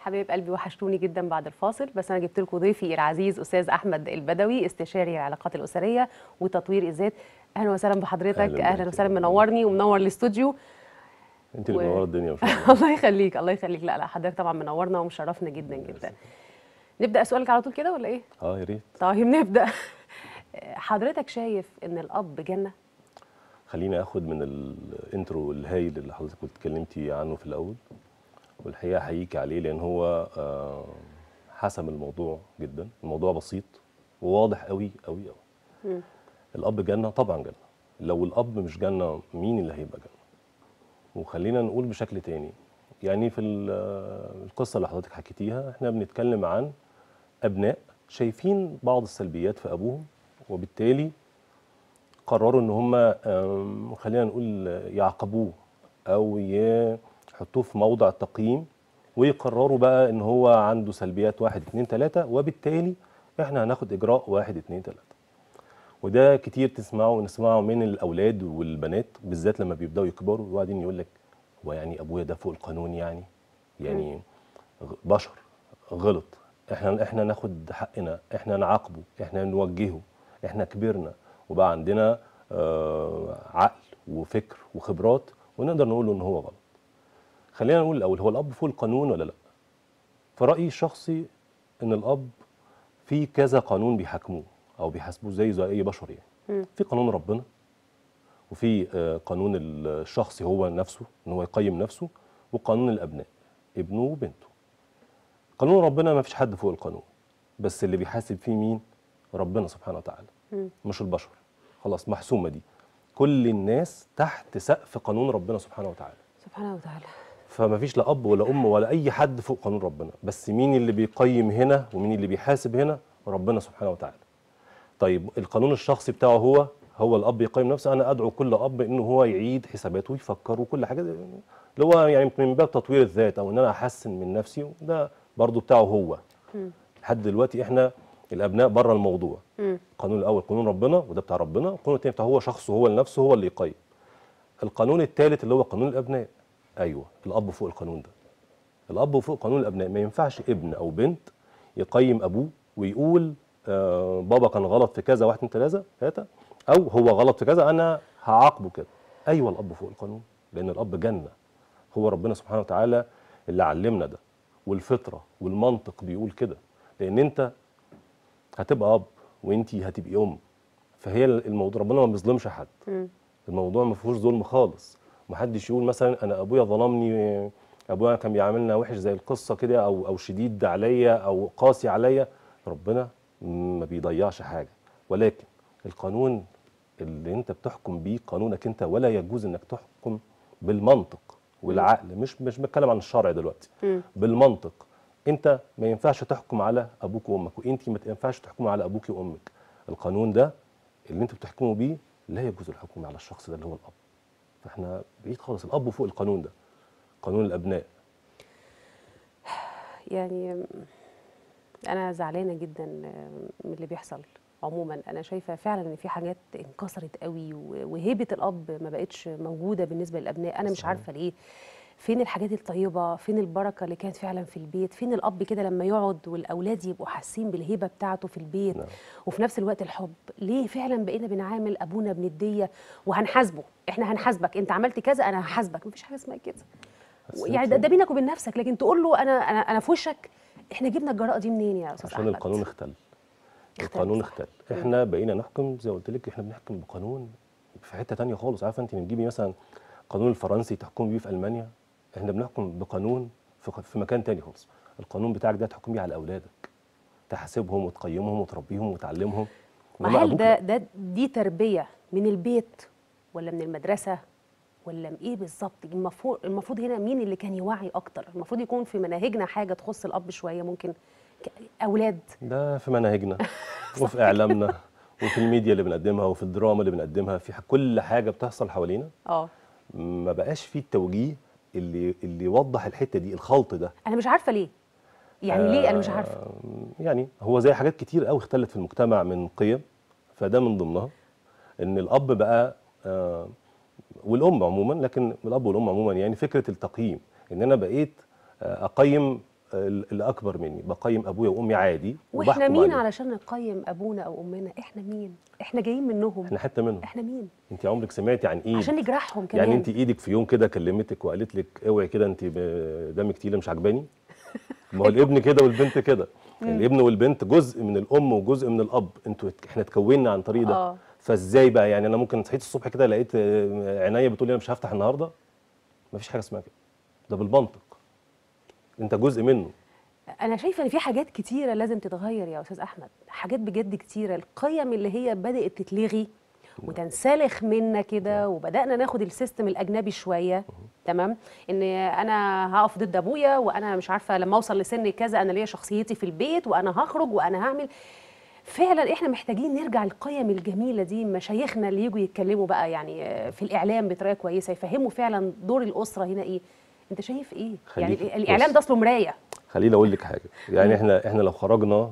حبايب قلبي وحشتوني جدا بعد الفاصل بس انا جبت لكم ضيفي العزيز استاذ احمد البدوي استشاري العلاقات الاسريه وتطوير الذات اهلا وسهلا بحضرتك أهلاً اهلا بيك. وسهلا منورني ومنور الاستوديو انت اللي و- منوره الدنيا ما شاء الله الله يخليك الله يخليك لا لا حضرتك طبعا منورنا ومشرفنا جدا جدا نبدا سؤالك على طول كده ولا ايه اه يا ريت طيب نبدا حضرتك شايف ان الاب جنه خليني اخد من الانترو الهايل اللي حضرتك كنت اتكلمتي عنه في الاول والحقيقه احييك عليه لان هو آه، حسم الموضوع جدا الموضوع بسيط وواضح قوي قوي قوي الاب جنه طبعا جنه لو الاب مش جنه مين اللي هيبقى جنه وخلينا نقول بشكل تاني يعني في ال- آه، القصه اللي حضرتك حكيتيها احنا بنتكلم عن ابناء شايفين بعض السلبيات في ابوهم وبالتالي قرروا ان هم آم، خلينا نقول يعاقبوه او يحطوه في موضع التقييم ويقرروا بقى ان هو عنده سلبيات واحد اتنين تلاته وبالتالي احنا هناخد اجراء واحد اتنين تلاته وده كتير تسمعه نسمعه من الاولاد والبنات بالذات لما بيبداوا يكبروا وبعدين يقول لك هو يعني ابويا ده فوق القانون يعني يعني غ- بشر غلط احنا احنا ناخد حقنا احنا نعاقبه احنا نوجهه احنا كبرنا وبقى عندنا آه عقل وفكر وخبرات ونقدر نقول له ان هو غلط خلينا نقول الاول هو الاب فوق القانون ولا لا في رايي الشخصي ان الاب في كذا قانون بيحاكموه او بيحاسبوه زي زي اي بشر يعني في قانون ربنا وفي آه، قانون الشخص هو نفسه ان هو يقيم نفسه وقانون الابناء ابنه وبنته قانون ربنا ما فيش حد فوق القانون بس اللي بيحاسب فيه مين ربنا سبحانه وتعالى مش البشر خلاص محسومه دي كل الناس تحت سقف قانون ربنا سبحانه وتعالى سبحانه وتعالى فما فيش لا اب ولا ام ولا اي حد فوق قانون ربنا بس مين اللي بيقيم هنا ومين اللي بيحاسب هنا ربنا سبحانه وتعالى طيب القانون الشخصي بتاعه هو هو الاب يقيم نفسه انا ادعو كل اب انه هو يعيد حساباته ويفكر وكل حاجه اللي هو يعني من باب تطوير الذات او ان انا احسن من نفسي ده برضو بتاعه هو لحد دلوقتي احنا الابناء بره الموضوع القانون الاول قانون ربنا وده بتاع ربنا القانون الثاني بتاع هو شخصه هو لنفسه هو اللي يقيم القانون الثالث اللي هو قانون الابناء ايوه الاب فوق القانون ده الاب فوق قانون الابناء ما ينفعش ابن او بنت يقيم ابوه ويقول آه بابا كان غلط في كذا واحد اتنين تلاته تلاته او هو غلط في كذا انا هعاقبه كده ايوه الاب فوق القانون لان الاب جنه هو ربنا سبحانه وتعالى اللي علمنا ده والفطره والمنطق بيقول كده لان انت هتبقى اب وانت هتبقي ام فهي الموضوع ربنا ما بيظلمش حد الموضوع ما فيهوش ظلم خالص محدش يقول مثلا انا ابويا ظلمني ابويا كان بيعاملنا وحش زي القصه كده او او شديد عليا او قاسي عليا ربنا ما بيضيعش حاجه ولكن القانون اللي انت بتحكم بيه قانونك انت ولا يجوز انك تحكم بالمنطق والعقل مش مش بتكلم عن الشرع دلوقتي بالمنطق انت ما ينفعش تحكم على ابوك وامك وانت ما ينفعش تحكم على ابوك وامك القانون ده اللي انتوا بتحكموا بيه لا يجوز الحكم على الشخص ده اللي هو الاب فاحنا بعيد خالص الاب فوق القانون ده قانون الابناء يعني انا زعلانه جدا من اللي بيحصل عموما انا شايفه فعلا ان في حاجات انكسرت قوي و- وهيبه الاب ما بقتش موجوده بالنسبه للابناء انا مش صحيح. عارفه ليه فين الحاجات الطيبه فين البركه اللي كانت فعلا في البيت فين الاب كده لما يقعد والاولاد يبقوا حاسين بالهبه بتاعته في البيت نعم. وفي نفس الوقت الحب ليه فعلا بقينا بنعامل ابونا بنديه وهنحاسبه احنا هنحاسبك انت عملت كذا انا هحاسبك مفيش حاجه اسمها كده بس يعني ده, ده بينك وبين نفسك لكن تقول له انا انا انا في وشك احنا جبنا الجراءه دي منين يا استاذ عشان أحمد؟ القانون اختل اختل، القانون صح. اختل احنا بقينا نحكم زي ما قلت لك احنا بنحكم بقانون في حته تانية خالص عارفه انت بتجيبي مثلا القانون الفرنسي تحكمي بيه في المانيا احنا بنحكم بقانون في في مكان تاني خالص القانون بتاعك ده تحكم بيه على اولادك تحاسبهم وتقيمهم وتربيهم وتعلمهم ما إنما هل أبوك ده لأ. ده دي تربيه من البيت ولا من المدرسه ولا من ايه بالظبط المفروض المفروض هنا مين اللي كان يوعي اكتر المفروض يكون في مناهجنا حاجه تخص الاب شويه ممكن ك- اولاد ده في مناهجنا وفي اعلامنا وفي الميديا اللي بنقدمها وفي الدراما اللي بنقدمها في ح- كل حاجه بتحصل حوالينا اه ما بقاش فيه التوجيه اللي اللي يوضح الحته دي الخلط ده انا مش عارفه ليه يعني ليه انا مش عارفه آه، يعني هو زي حاجات كتير قوي اختلت في المجتمع من قيم فده من ضمنها ان الاب بقى آه، والام عموما لكن الاب والام عموما يعني فكره التقييم ان انا بقيت آه، اقيم ال- اللي اكبر مني بقيم ابويا وامي عادي واحنا وبحكم مين عليهم. علشان نقيم ابونا او امنا احنا مين احنا جايين منهم احنا حته منهم احنا مين انت عمرك سمعتي عن ايد عشان نجرحهم كمان يعني انت ايدك في يوم كده كلمتك وقالت لك اوعي كده انت ب- دمك تقيله مش عجباني ما هو الابن كده والبنت كده الابن والبنت جزء من الام وجزء من الاب انتوا احنا اتكوننا عن طريق ده آه. فازاي بقى يعني انا ممكن صحيت الصبح كده لقيت آه، عينيا بتقول لي انا مش هفتح النهارده مفيش حاجه اسمها كده ده بالمنطق انت جزء منه انا شايفه ان في حاجات كتيره لازم تتغير يا استاذ احمد حاجات بجد كتيره القيم اللي هي بدات تتلغي وتنسلخ منا كده وبدانا ناخد السيستم الاجنبي شويه تمام ان انا هقف ضد ابويا وانا مش عارفه لما اوصل لسن كذا انا ليا شخصيتي في البيت وانا هخرج وانا هعمل فعلا احنا محتاجين نرجع القيم الجميله دي مشايخنا اللي يجوا يتكلموا بقى يعني آه، في الاعلام بطريقه كويسه يفهموا فعلا دور الاسره هنا ايه انت شايف ايه يعني خليك- الاعلام بص. ده اصله مرايه خليني اقول لك حاجه يعني احنا احنا لو خرجنا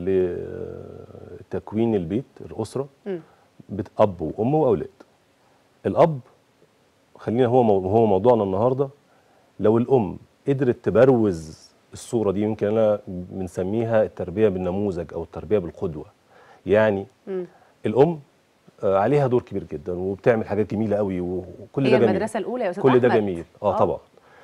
لتكوين البيت الاسره مم. بيت اب وام واولاد الاب خلينا هو مو هو موضوعنا النهارده لو الام قدرت تبروز الصوره دي يمكن انا بنسميها التربيه بالنموذج او التربيه بالقدوه يعني مم. الام آه، عليها دور كبير جدا وبتعمل حاجات جميله قوي وكل هي ده جميل المدرسه الاولى يا استاذ كل ده أحمد. جميل اه طبعا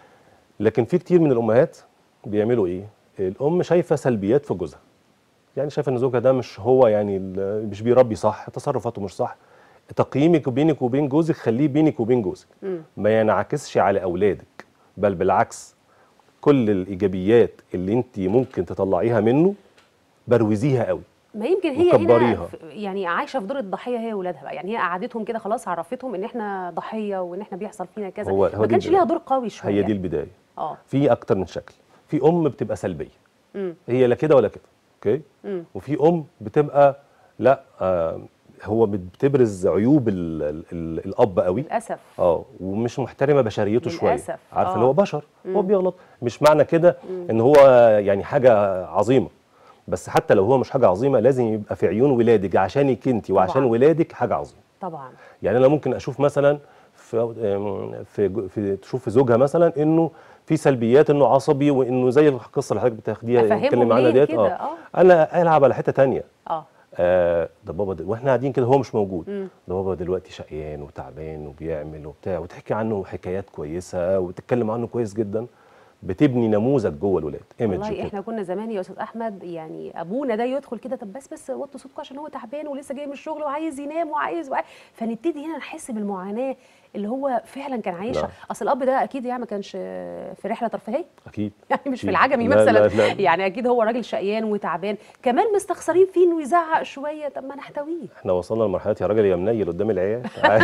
لكن في كتير من الامهات بيعملوا ايه الام شايفه سلبيات في جوزها يعني شايفه ان زوجها ده مش هو يعني ال- مش بيربي صح تصرفاته مش صح تقييمك بينك وبين جوزك خليه بينك وبين جوزك مم. ما ينعكسش على اولادك بل بالعكس كل الايجابيات اللي انت ممكن تطلعيها منه بروزيها قوي ما يمكن هي هنا وكبريها. ف- يعني عايشه في دور الضحيه هي واولادها بقى يعني هي قعدتهم كده خلاص عرفتهم ان احنا ضحيه وان احنا بيحصل فينا كذا هو- هو ما دي كانش البداية. ليها دور قوي شويه هي دي البدايه اه في اكتر من شكل في ام بتبقى سلبيه مم. هي لا كده ولا كده اوكي مم. وفي ام بتبقى لا آه هو بتبرز عيوب ال ال ال الاب قوي للاسف اه ومش محترمه بشريته شويه للأسف، عارفه آه. اللي هو بشر هو بيغلط مش معنى كده ان هو يعني حاجه عظيمه بس حتى لو هو مش حاجه عظيمه لازم يبقى في عيون ولادك عشانك انت وعشان طبعاً. ولادك حاجه عظيمه طبعا يعني انا ممكن اشوف مثلا في آم، في جو- في تشوف في زوجها مثلا انه في سلبيات انه عصبي وانه زي القصه اللي حضرتك بتاخديها أفهمهم بتتكلم عنها ليه ديت كده؟ آه. انا العب على حته تانية اه آه ده بابا دل... واحنا قاعدين كده هو مش موجود مم. ده بابا دلوقتي شقيان وتعبان وبيعمل وبتاع وتحكي عنه حكايات كويسه وتتكلم عنه كويس جدا بتبني نموذج جوه الولاد ايمج والله كده احنا كنا زمان يا استاذ احمد يعني ابونا ده يدخل كده طب بس بس وطوا صوتكم عشان هو تعبان ولسه جاي من الشغل وعايز ينام وعايز, وعايز فنبتدي هنا نحس بالمعاناه اللي هو فعلا كان عايشها نعم. اصل الاب ده اكيد يعني ما كانش في رحله ترفيهيه اكيد يعني مش في أكيد. العجمي لا، مثلا لا، لا. يعني اكيد هو راجل شقيان وتعبان كمان مستخسرين فيه انه يزعق شويه طب ما نحتويه احنا وصلنا لمرحله يا راجل يا منيل قدام العيال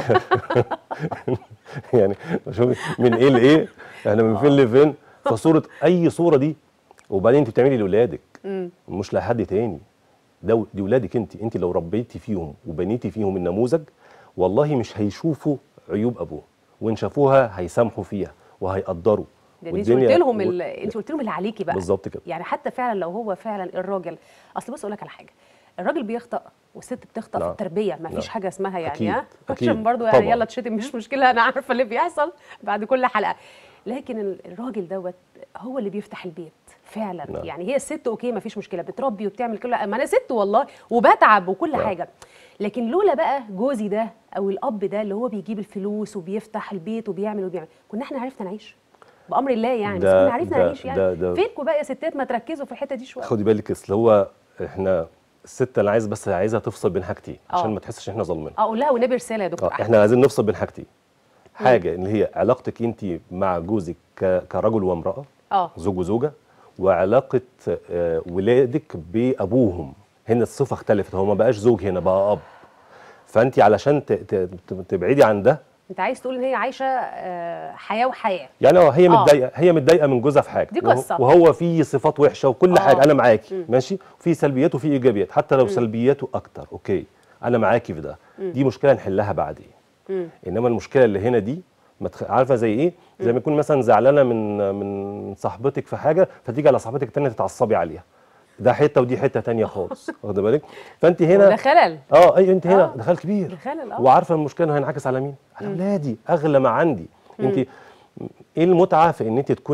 يعني شوف من ايه لايه احنا من فين لفين فصوره اي صوره دي وبعدين انت بتعملي لاولادك مم. مش لحد تاني ده دي ولادك انت انت لو ربيتي فيهم وبنيتي فيهم النموذج والله مش هيشوفوا عيوب ابوه وان شافوها هيسامحوا فيها وهيقدروا لان انت قلت لهم ال... انت قلت لهم اللي عليكي بقى بالظبط كده يعني حتى فعلا لو هو فعلا الراجل اصل بص اقول لك على حاجه الراجل بيخطأ والست بتخطأ في نعم. التربيه ما فيش نعم. حاجه اسمها يعني أكيد. ها أكيد. عشان برضو يعني طبعاً. يلا تشتم مش مشكله انا عارفه اللي بيحصل بعد كل حلقه لكن ال- الراجل دوت هو اللي بيفتح البيت فعلا نعم. يعني هي الست اوكي ما فيش مشكله بتربي وبتعمل كل ما انا ست والله وبتعب وكل نعم. حاجه لكن لولا بقى جوزي ده او الاب ده اللي هو بيجيب الفلوس وبيفتح البيت وبيعمل وبيعمل كنا احنا عرفنا نعيش بامر الله يعني بس ده- كنا عرفنا ده- نعيش يعني ده- ده- فينكم بقى يا ستات ما تركزوا في الحته دي شويه خدي بالك اصل هو احنا الست انا عايز بس عايزها تفصل بين حاجتين عشان آه. ما تحسش ان احنا ظالمينها اقول لها والنبي رساله يا دكتور اه أحمد. احنا عايزين نفصل بين حاجتين حاجه اللي هي علاقتك انت مع جوزك ك- كرجل وامراه اه زوج وزوجه وعلاقه آه، ولادك بابوهم هنا الصفه اختلفت هو ما بقاش زوج هنا بقى اب فانت علشان ت- ت- ت- تبعدي عن ده انت عايز تقول ان هي عايشه آه، حياه وحياه يعني اه هي آه. متضايقه هي متضايقه من جوزها في حاجه دي وهو- قصة. وهو فيه صفات وحشه وكل آه. حاجه انا معاكي ماشي في سلبيات وفي ايجابيات حتى لو سلبياته اكتر اوكي انا معاكي في ده دي مشكله نحلها بعدين مم. انما المشكله اللي هنا دي ما تخ... عارفه زي ايه زي ما يكون مثلا زعلانه من من صاحبتك في حاجه فتيجي على صاحبتك التانيه تتعصبي عليها ده حته ودي حته تانية خالص واخده بالك فانت هنا وده خلل اه اي انت هنا آه. دخل كبير ده خلل، آه. وعارفه المشكله انه هينعكس على مين على اولادي اغلى ما عندي انت ايه المتعه في ان انت تكوني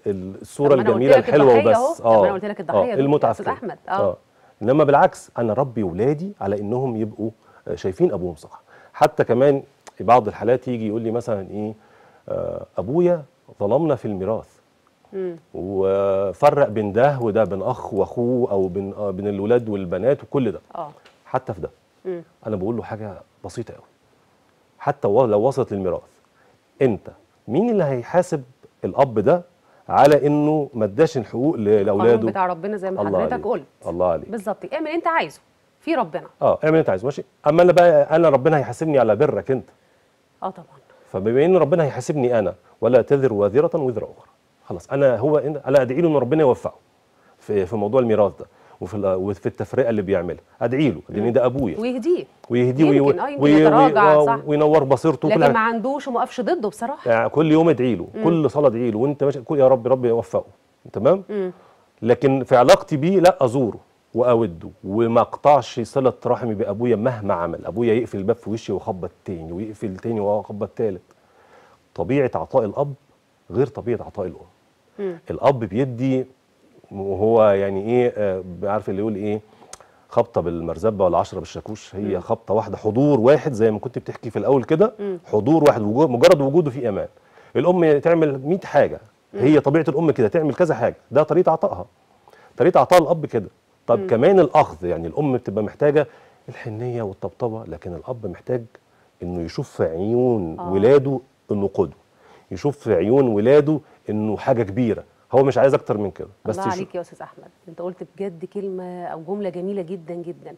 ال- الصوره طب ما أنا قلت الجميله لك الحلوه الضحية وبس أهو. طب ما أنا قلت لك الضحية آه دي يا المتعه أستاذ في كده. أحمد. آه. انما بالعكس انا ربي ولادي على انهم يبقوا آه، شايفين ابوهم صح حتى كمان في بعض الحالات يجي يقول لي مثلا ايه آه، ابويا ظلمنا في الميراث مم. وفرق بين ده وده بين اخ واخوه او بين آه، بين الولاد والبنات وكل ده اه حتى في ده مم. انا بقول له حاجه بسيطه قوي حتى و- لو وصلت للميراث انت مين اللي هيحاسب الاب ده على انه ما اداش الحقوق ل- القانون لاولاده بتاع ربنا زي ما الله حضرتك عليك. قلت الله عليك بالظبط اعمل اللي انت عايزه في ربنا اه اعمل اللي انت عايزه ماشي اما انا بقى انا ربنا هيحاسبني على برك انت اه طبعا فبما ان ربنا هيحاسبني انا ولا تذر وازره وزر اخرى خلاص انا هو إن- انا ادعي له ان ربنا يوفقه في في موضوع الميراث ده وفي ال- وفي التفرقه اللي بيعملها ادعي له لان ده ابويا ويهديه ويهديه وي- يمكن، آه، يمكن وي- يتراجع، وي- صح. وينور بصيرته وكل لكن حاجة. ما عندوش وما وقفش ضده بصراحه يعني كل يوم ادعي له كل صلاه ادعي له وانت ماشي كل- يا رب رب يوفقه تمام مم. لكن في علاقتي بيه لا ازوره واوده وما اقطعش صله رحمي بابويا مهما عمل ابويا يقفل الباب في وشي واخبط تاني ويقفل تاني واخبط تالت طبيعه عطاء الاب غير طبيعه عطاء الام مم. الاب بيدي وهو يعني ايه آه، عارف اللي يقول ايه خبطه بالمرزبه ولا عشرة بالشاكوش هي خبطه واحده حضور واحد زي ما كنت بتحكي في الاول كده حضور واحد وجود مجرد وجوده في امان الام تعمل 100 حاجه هي طبيعه الام كده تعمل كذا حاجه ده طريقه عطائها طريقه عطاء الاب كده طب كمان الاخذ يعني الام بتبقى محتاجه الحنيه والطبطبه لكن الاب محتاج انه يشوف في عيون آه. ولاده انه قدوه يشوف في عيون ولاده انه حاجه كبيره هو مش عايز اكتر من كده بس الله يشوف- عليك يا استاذ احمد انت قلت بجد كلمه او جمله جميله جدا جدا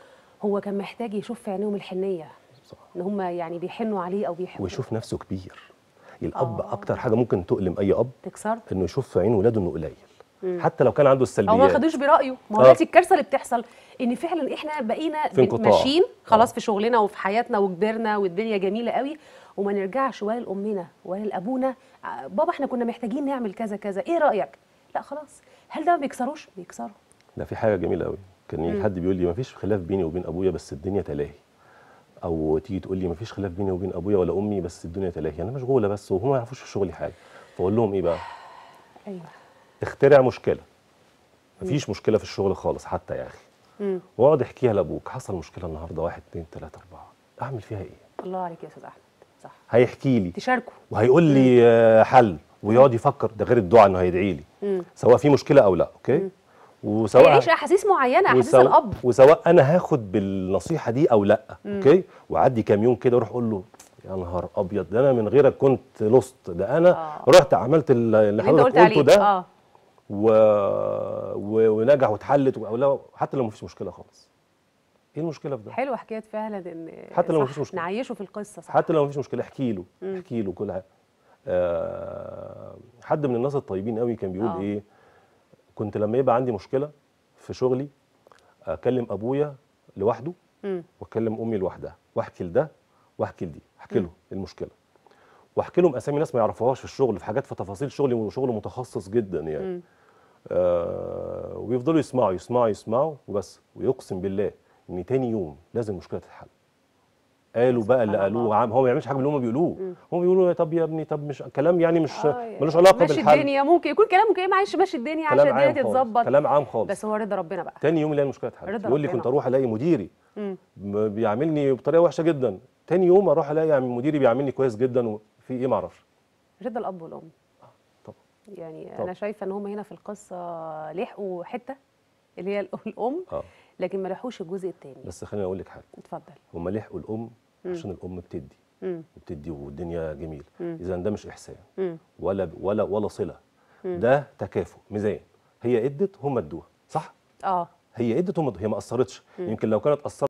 هو كان محتاج يشوف في عينيهم الحنيه صح. ان هم يعني بيحنوا عليه او بيحبوه ويشوف نفسه كبير الاب آه. اكتر حاجه ممكن تؤلم اي اب تكسر انه يشوف في عين ولاده انه قليل حتى لو كان عنده او ما السلبيات خدوش برايه ما هو آه. دلوقتي الكارثه اللي بتحصل ان فعلا احنا بقينا في بن- انقطاع. ماشيين خلاص آه. في شغلنا وفي حياتنا وكبرنا والدنيا جميله قوي وما نرجعش ولا لامنا ولا لابونا آه، بابا احنا كنا محتاجين نعمل كذا كذا ايه رايك لا خلاص هل ده ما بيكسروش بيكسروا ده في حاجه جميله قوي كان يجي حد بيقول لي ما فيش خلاف بيني وبين ابويا بس الدنيا تلاهي او تيجي تقول لي ما فيش خلاف بيني وبين ابويا ولا امي بس الدنيا تلاهي انا مشغوله بس وهم ما يعرفوش في شغلي حاجه فاقول لهم ايه بقى ايوه اخترع مشكله مفيش مشكله في الشغل خالص حتى يا اخي مم. واقعد احكيها لابوك حصل مشكله النهارده واحد اتنين تلاته اربعه اعمل فيها ايه الله عليك يا استاذ احمد صح هيحكي لي تشاركوا وهيقول لي آه، حل ويقعد يفكر ده غير الدعاء انه هيدعي لي مم. سواء في مشكله او لا اوكي وسواء هيعيش احاسيس معينه احاسيس وسواء, الاب وسواء انا هاخد بالنصيحه دي او لا اوكي وعدي كام يوم كده اروح اقول له يا نهار ابيض ده انا من غيرك كنت لوست ده انا آه. رحت عملت ال- اللي اللي انت حضرتك قلت قلته عليه ده اه و... و... ونجح واتحلت و... أو لا حتى لو مفيش مشكله خالص ايه المشكله في ده حلوه حكايه فعلا ان حتى لو صح، مفيش مشكلة. نعيشه في القصه صح حتى لو مفيش مشكله احكي له احكي له كل حاجه آه حد من الناس الطيبين قوي كان بيقول آه. ايه كنت لما يبقى عندي مشكله في شغلي اكلم ابويا لوحده مم. واكلم امي لوحدها واحكي لده واحكي لدي احكي له المشكله واحكي لهم اسامي ناس ما يعرفوهاش في الشغل في حاجات في تفاصيل شغلي وشغل متخصص جدا يعني مم. آه ويفضلوا يسمعوا يسمعوا يسمعوا وبس ويقسم بالله ان تاني يوم لازم المشكله تتحل قالوا بقى اللي سبحان قالوه الله. عام هو ما يعملش حاجه باللي هم بيقولوه هم بيقولوا طب يا ابني طب مش كلام يعني مش آه، ملوش علاقه ماشي بالحل الدنيا ممكن يكون كلامه كده معلش ماشي الدنيا عشان كلام الدنيا عام خالص تتظبط كلام عام خالص بس هو رضا ربنا بقى تاني يوم الاقي المشكله اتحلت رضا يقول لي ربنا. كنت اروح الاقي مديري مم. م- بيعاملني بطريقه وحشه جدا تاني يوم اروح الاقي يعني مديري بيعاملني كويس جدا وفي ايه ما اعرفش رضا الاب والام طبعا يعني طبعا. انا شايفه ان هم هنا في القصه لحقوا حته اللي هي الأ- الام اه لكن ما لحقوش الجزء الثاني بس خليني اقول لك حاجه اتفضل هم لحقوا الام عشان الام بتدي مم. وبتدي والدنيا جميل مم. اذا ده مش احسان مم. ولا ولا ولا صله ده تكافؤ ميزان هي ادت هم ادوها صح اه هي ادت هم هي ما قصرتش يمكن لو كانت قصرت